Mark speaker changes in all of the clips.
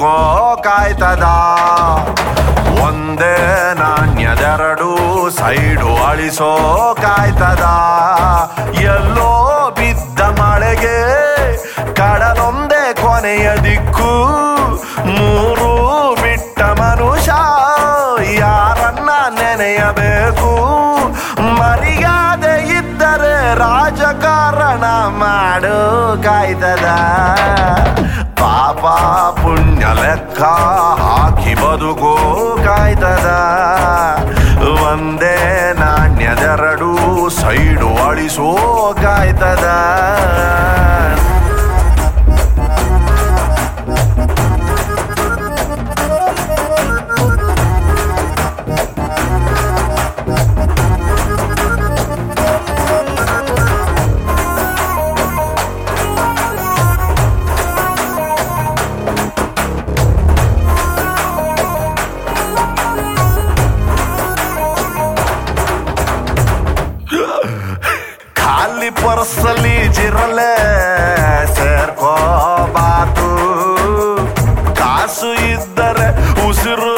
Speaker 1: ಬದುಕೋ ಕಾಯ್ತದ ಒಂದೇ ನಾಣ್ಯದೆರಡು ಸೈಡು ಅಳಿಸೋ ಕಾಯ್ತದ ಎಲ್ಲೋ ಬಿದ್ದ ಮಳೆಗೆ ಕಡಲೊಂದೇ ಕೊನೆಯ ದಿಕ್ಕು ಮೂರು ಬಿಟ್ಟ ಮನುಷ್ಯ ಯಾರನ್ನ ನೆನೆಯಬೇಕು ಮರ್ಯಾದೆ ಇದ್ದರೆ ರಾಜಕಾರಣ ಮಾಡು ಕಾಯ್ತದ ಪಾಪ ಪುಣ್ಯ ಲೆಕ್ಕ ಹಾಕಿ ಬದುಕೋ ಕಾಯ್ತದ ಒಂದೇ ನಾಣ್ಯದೆರಡು ಸೈಡು ಅಳಿಸೋ ಕಾಯ್ತದ ಖಾಲಿ ಪರ್ಸಲಿ ಜಿರಲೆ ಸೇರ್ಕೋಬಾತು ಕಾಸು ಇದ್ದರೆ ಉಸಿರು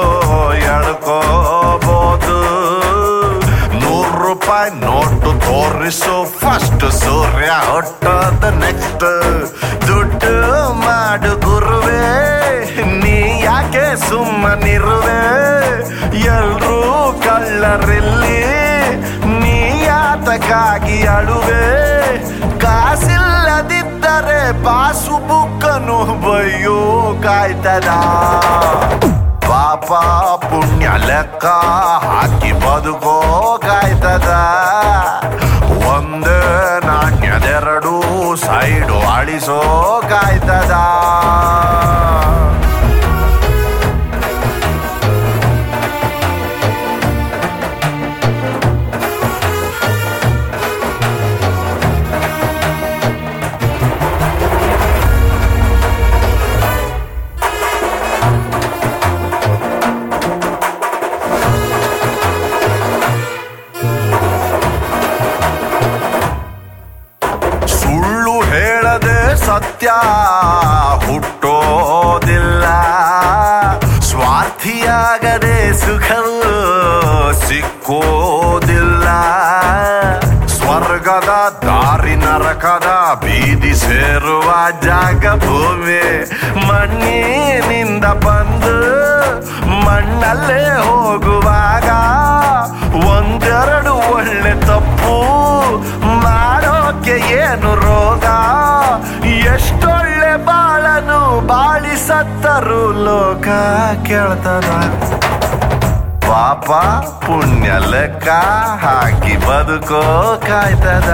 Speaker 1: ಎಳ್ಕೋಬೋದು ನೂರು ರೂಪಾಯಿ ನೋಟು ತೋರಿಸು ಫಸ್ಟ್ ಸೂರ್ಯ ಹುಟ್ಟೋದು ನೆಕ್ಸ್ಟ್ ದುಡ್ಡು ಮಾಡು ಗುರುವೇ ನೀ ಯಾಕೆ ಸುಮ್ಮನಿರುವೆ ಎಲ್ರೂ ಕಳ್ಳರಿಲ್ಲಿ ನೀ ಯಾತಕ್ಕಾಗಿ ಅಳುವೆ ಕಾಸಿಲ್ಲದಿದ್ದರೆ ಪಾಸು ಬುಕ್ಕನು ಬಯ್ಯೋ ಕಾಯ್ತದ ಪಾಪ ಪುಣ್ಯ ಲೆಕ್ಕ ಹಾಕಿ ಬದುಕೋ ಕಾಯ್ತದ ಒಂದೇ ನಾಣ್ಯದೆರಡು ಸೈಡು ಅಳಿಸೋ ಕಾಯ್ತದ ಸುಳ್ಳು ಹೇಳದೆ ಸತ್ಯ ಹುಟ್ಟೋದಿಲ್ಲ ಸ್ವಾರ್ಥಿಯಾಗದೆ ಸುಖವು ಸಿಕ್ಕೋದಿಲ್ಲ ಸ್ವರ್ಗದ ದಾರಿ ನರಕದ ಬೀದಿ ಸೇರುವ ಜಾಗ ಭೂಮಿ ಮಣ್ಣಿನಿಂದ ಬಂದು ಮಣ್ಣಲ್ಲೇ ಹೋಗುವಾಗ ಒಂದೆರಡು ಒಳ್ಳೆ ತಪ್ಪು ಮಾಡೋಕೆ ಏನು ರೋಗ ಎಷ್ಟೊಳ್ಳೆ ಬಾಳನು ಬಾಳಿ ಸತ್ತರು ಲೋಕ ಕೇಳ್ತದ ಪಾಪ ಪುಣ್ಯ ಲೆಕ್ಕ ಹಾಕಿ ಬದುಕೋ ಕಾಯ್ತದ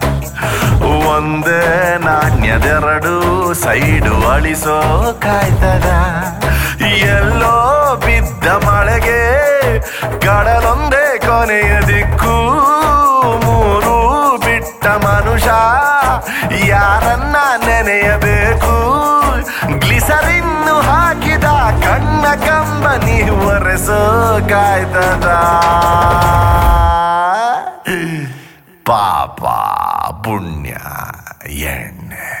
Speaker 1: ಒಂದೇ ನಾಣ್ಯದೆರಡು ಸೈಡು ಅಳಿಸೋ ಕಾಯ್ತದ ಎಲ್ಲೋ ಬಿದ್ದ ಮಳೆಗೆ ಕಡಲೊಂದೇ ಕೊನೆಯ ದಿಕ್ಕು ಮೂರು ಬಿಟ್ಟ ಮನುಷ್ಯ ಯಾರನ್ನ ನೆನೆಯಬೇಕು ಗ್ಲಿಸರಿನ್ನು ಹಾಕಿದ ಕಣ್ಣ ಕಂಬನಿ ಒರೆಸೋ ಕಾಯ್ತದ ಪಾಪ ಪುಣ್ಯ ಎಣ್ಣೆ